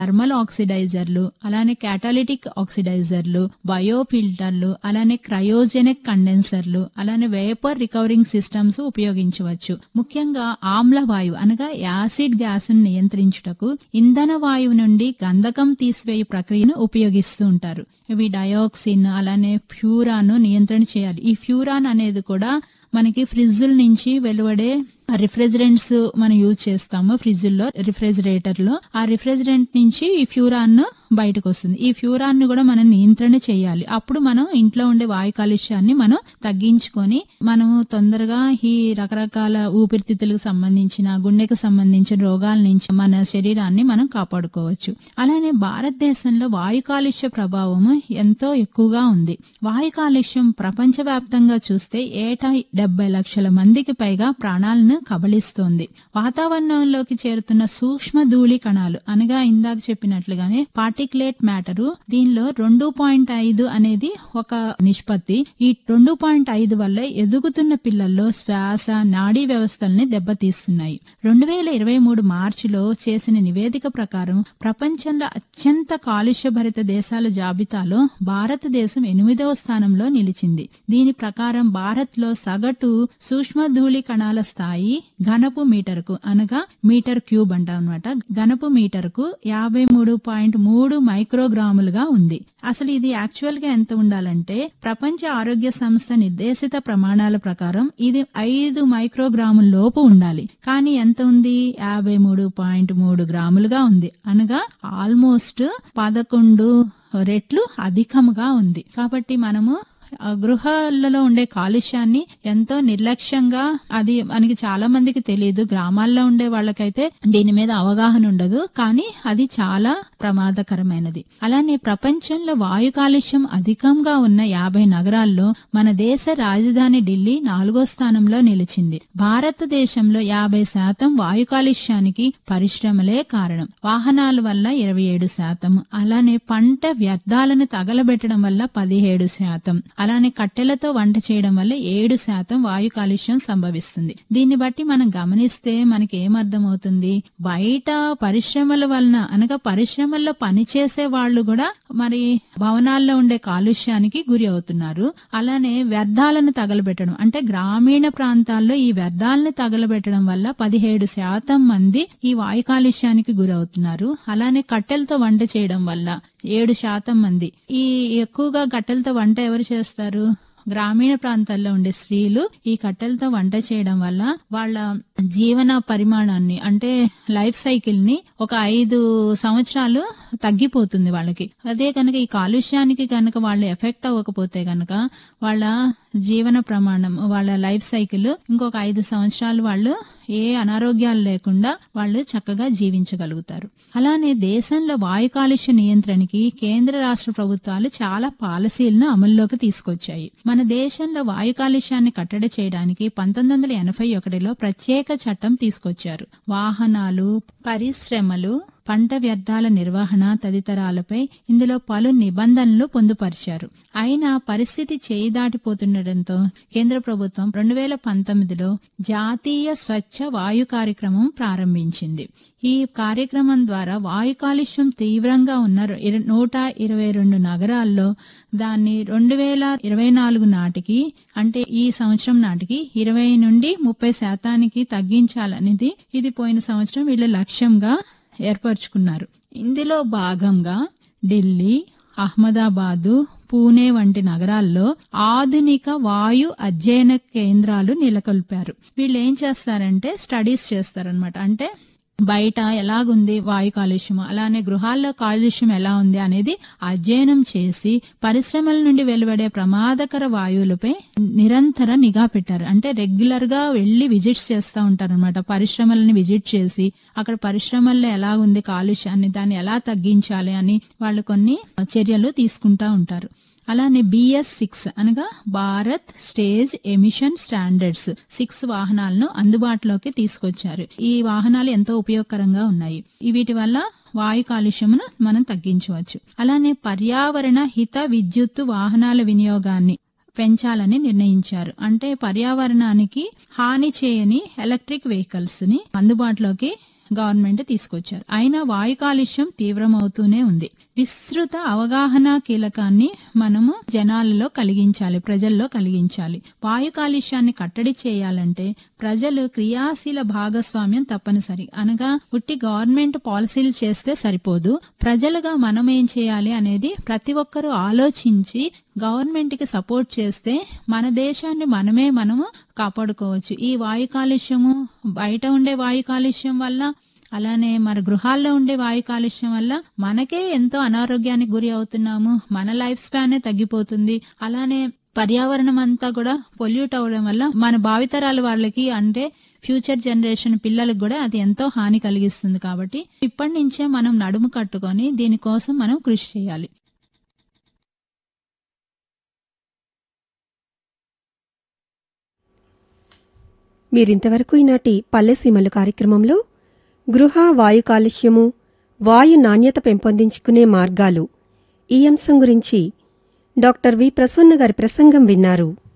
thermal ఆక్సిడైజర్లు అలానే క్యాటాలిటిక్ ఆక్సిడైజర్లు bio ఫిల్టర్లు అలానే క్రయోజెనిక్ కండెన్సర్లు అలానే వేపర్ రికవరింగ్ సిస్టమ్స్ ఉపయోగించవచ్చు ముఖ్యంగా ఆమ్ల వాయువు అనగా యాసిడ్ గ్యాస్ నియంత్రించుటకు ఇంధన వాయువు నుండి గంధకం తీసివేయు ప్రక్రియను ఉపయోగిస్తూ ఉంటారు ఇవి డయాక్సిన్ అలానే ఫ్యూరాన్ నియంత్రణ చేయాలి ఈ ఫ్యూరాన్ అనేది కూడా మనకి ఫ్రిడ్జుల నుంచి వెలువడే రిఫ్రిజరెంట్స్ మనం యూజ్ చేస్తాము ఫ్రిడ్జ్లో రిఫ్రిజిరేటర్ లో ఆ రిఫ్రిజరెంట్ నుంచి ఈ ఫ్యూరాన్ బయటకు వస్తుంది ఈ ఫ్యూరాన్ ని కూడా మనం నియంత్రణ చేయాలి అప్పుడు మనం ఇంట్లో ఉండే వాయు కాలుష్యాన్ని మనం తగ్గించుకొని మనము తొందరగా ఈ రకరకాల ఊపిరితిత్తులకు సంబంధించిన గుండెకు సంబంధించిన రోగాల నుంచి మన శరీరాన్ని మనం కాపాడుకోవచ్చు అలానే భారతదేశంలో వాయు కాలుష్య ప్రభావం ఎంతో ఎక్కువగా ఉంది వాయు కాలుష్యం ప్రపంచవ్యాప్తంగా చూస్తే ఏటా డెబ్బై లక్షల మందికి పైగా ప్రాణాలను కబళిస్తోంది వాతావరణంలోకి చేరుతున్న సూక్ష్మ ధూళి కణాలు అనగా ఇందాక చెప్పినట్లుగానే పార్టికులేట్ మ్యాటరు దీనిలో రెండు పాయింట్ ఐదు అనేది ఒక నిష్పత్తి ఈ రెండు పాయింట్ ఐదు వల్ల ఎదుగుతున్న పిల్లల్లో శ్వాస నాడీ వ్యవస్థల్ని దెబ్బతీస్తున్నాయి రెండు వేల ఇరవై మూడు మార్చిలో చేసిన నివేదిక ప్రకారం ప్రపంచంలో అత్యంత కాలుష్యభరిత దేశాల జాబితాలో భారతదేశం ఎనిమిదవ స్థానంలో నిలిచింది దీని ప్రకారం భారత్ లో సగటు సూక్ష్మ ధూళి కణాల స్థాయి ఘనపు మీటర్కు అనగా మీటర్ క్యూబ్ అంటాం అనమాట ఘనపు మీటర్కు యాభై మూడు పాయింట్ మూడు మైక్రోగ్రాములుగా ఉంది అసలు ఇది యాక్చువల్ గా ఎంత ఉండాలంటే ప్రపంచ ఆరోగ్య సంస్థ నిర్దేశిత ప్రమాణాల ప్రకారం ఇది ఐదు మైక్రోగ్రాముల లోపు ఉండాలి కానీ ఎంత ఉంది యాభై మూడు పాయింట్ మూడు గ్రాములుగా ఉంది అనగా ఆల్మోస్ట్ పదకొండు రెట్లు అధికముగా ఉంది కాబట్టి మనము ఆ గృహాలలో ఉండే కాలుష్యాన్ని ఎంతో నిర్లక్ష్యంగా అది మనకి చాలా మందికి తెలియదు గ్రామాల్లో ఉండే వాళ్ళకైతే దీని మీద అవగాహన ఉండదు కానీ అది చాలా ప్రమాదకరమైనది అలానే ప్రపంచంలో వాయు కాలుష్యం అధికంగా ఉన్న యాభై నగరాల్లో మన దేశ రాజధాని ఢిల్లీ నాలుగో స్థానంలో నిలిచింది భారతదేశంలో యాభై శాతం వాయు కాలుష్యానికి పరిశ్రమలే కారణం వాహనాల వల్ల ఇరవై ఏడు శాతం అలానే పంట వ్యర్థాలను తగలబెట్టడం వల్ల పదిహేడు శాతం అలానే కట్టెలతో వంట చేయడం వల్ల ఏడు శాతం వాయు కాలుష్యం సంభవిస్తుంది దీన్ని బట్టి మనం గమనిస్తే మనకి ఏమర్థమవుతుంది బయట పరిశ్రమల వలన అనగా పరిశ్రమల్లో పనిచేసే వాళ్ళు కూడా మరి భవనాల్లో ఉండే కాలుష్యానికి గురి అవుతున్నారు అలానే వ్యర్థాలను తగలబెట్టడం అంటే గ్రామీణ ప్రాంతాల్లో ఈ వ్యర్థాలను తగలబెట్టడం వల్ల పదిహేడు శాతం మంది ఈ వాయు కాలుష్యానికి గురవుతున్నారు అలానే కట్టెలతో వంట చేయడం వల్ల ఏడు శాతం మంది ఈ ఎక్కువగా కట్టెలతో వంట ఎవరు చేస్తారు గ్రామీణ ప్రాంతాల్లో ఉండే స్త్రీలు ఈ కట్టెలతో వంట చేయడం వల్ల వాళ్ళ జీవన పరిమాణాన్ని అంటే లైఫ్ సైకిల్ ని ఒక ఐదు సంవత్సరాలు తగ్గిపోతుంది వాళ్ళకి అదే కనుక ఈ కాలుష్యానికి కనుక వాళ్ళు ఎఫెక్ట్ అవ్వకపోతే కనుక వాళ్ళ జీవన ప్రమాణం వాళ్ళ లైఫ్ సైకిల్ ఇంకొక ఐదు సంవత్సరాలు వాళ్ళు ఏ అనారోగ్యాలు లేకుండా వాళ్ళు చక్కగా జీవించగలుగుతారు అలానే దేశంలో వాయు కాలుష్య నియంత్రణకి కేంద్ర రాష్ట్ర ప్రభుత్వాలు చాలా పాలసీలను అమల్లోకి తీసుకొచ్చాయి మన దేశంలో వాయు కాలుష్యాన్ని కట్టడి చేయడానికి పంతొమ్మిది వందల ఎనభై ఒకటిలో ప్రత్యేక చట్టం తీసుకొచ్చారు వాహనాలు పరిశ్రమలు పంట వ్యర్థాల నిర్వహణ తదితరాలపై ఇందులో పలు నిబంధనలు పొందుపరిచారు అయినా పరిస్థితి చేయి దాటిపోతుండటంతో కేంద్ర ప్రభుత్వం రెండు వేల పంతొమ్మిదిలో జాతీయ స్వచ్ఛ వాయు కార్యక్రమం ప్రారంభించింది ఈ కార్యక్రమం ద్వారా వాయు కాలుష్యం తీవ్రంగా ఉన్న ఇర- నూట ఇరవై రెండు నగరాల్లో దాన్ని రెండు వేల ఇరవై నాలుగు నాటికి అంటే ఈ సంవత్సరం నాటికి ఇరవై నుండి ముప్పై శాతానికి తగ్గించాలనేది ఇది పోయిన సంవత్సరం వీళ్ళ లక్ష్యంగా ఏర్పరచుకున్నారు ఇందులో భాగంగా ఢిల్లీ అహ్మదాబాదు పూణే వంటి నగరాల్లో ఆధునిక వాయు అధ్యయన కేంద్రాలు నెలకొల్పారు వీళ్ళు ఏం చేస్తారంటే స్టడీస్ చేస్తారనమాట అంటే బయట ఎలాగుంది వాయు కాలుష్యం అలానే గృహాల్లో కాలుష్యం ఎలా ఉంది అనేది అధ్యయనం చేసి పరిశ్రమల నుండి వెలువడే ప్రమాదకర వాయువులపై నిరంతర నిఘా పెట్టారు అంటే రెగ్యులర్ గా వెళ్లి విజిట్స్ చేస్తూ ఉంటారు అనమాట పరిశ్రమలని విజిట్ చేసి అక్కడ పరిశ్రమల్లో ఎలా ఉంది కాలుష్యాన్ని దాన్ని ఎలా తగ్గించాలి అని వాళ్ళు కొన్ని చర్యలు తీసుకుంటా ఉంటారు అలానే బిఎస్ సిక్స్ అనగా Bharat stage emission standards six వాహనాలను అందుబాటులోకి తీసుకొచ్చారు ఈ వాహనాలు ఎంతో ఉపయోగకరంగా ఉన్నాయి ఈ వీటి వల్ల వాయు కాలుష్యమును మనం తగ్గించవచ్చు అలానే పర్యావరణ హిత విద్యుత్తు వాహనాల వినియోగాన్ని పెంచాలని నిర్ణయించారు అంటే పర్యావరణానికి హాని చేయని ఎలక్ట్రిక్ వెహికల్స్ ని అందుబాటులోకి గవర్నమెంట్ తీసుకొచ్చారు అయినా వాయు కాలుష్యం తీవ్రమవుతూనే ఉంది విస్తృత అవగాహన కీలకాన్ని మనము జనాలలో కలిగించాలి ప్రజల్లో కలిగించాలి వాయు కాలుష్యాన్ని కట్టడి చేయాలంటే ప్రజలు క్రియాశీల భాగస్వామ్యం తప్పనిసరి అనగా ఉట్టి గవర్నమెంట్ పాలసీలు చేస్తే సరిపోదు ప్రజలుగా మనం ఏం చేయాలి అనేది ప్రతి ఒక్కరూ ఆలోచించి గవర్నమెంట్ కి సపోర్ట్ చేస్తే మన దేశాన్ని మనమే మనము కాపాడుకోవచ్చు ఈ వాయు కాలుష్యము బయట ఉండే వాయు కాలుష్యం వల్ల అలానే మరి గృహాల్లో ఉండే వాయు కాలుష్యం వల్ల మనకే ఎంతో అనారోగ్యానికి గురి అవుతున్నాము మన లైఫ్ స్పానే తగ్గిపోతుంది అలానే పర్యావరణం అంతా కూడా పొల్యూట్ అవడం వల్ల మన భావితరాల వాళ్ళకి అంటే ఫ్యూచర్ జనరేషన్ పిల్లలకు కూడా అది ఎంతో హాని కలిగిస్తుంది కాబట్టి ఇప్పటి నుంచే మనం నడుము కట్టుకొని దీనికోసం మనం కృషి చేయాలి మీరింతవరకు ఈనాటి పల్లెసీమలు కార్యక్రమంలో గృహ వాయు కాలుష్యము వాయు నాణ్యత పెంపొందించుకునే మార్గాలు ఈ అంశం గురించి డాక్టర్ వి ప్రసన్న గారి ప్రసంగం విన్నారు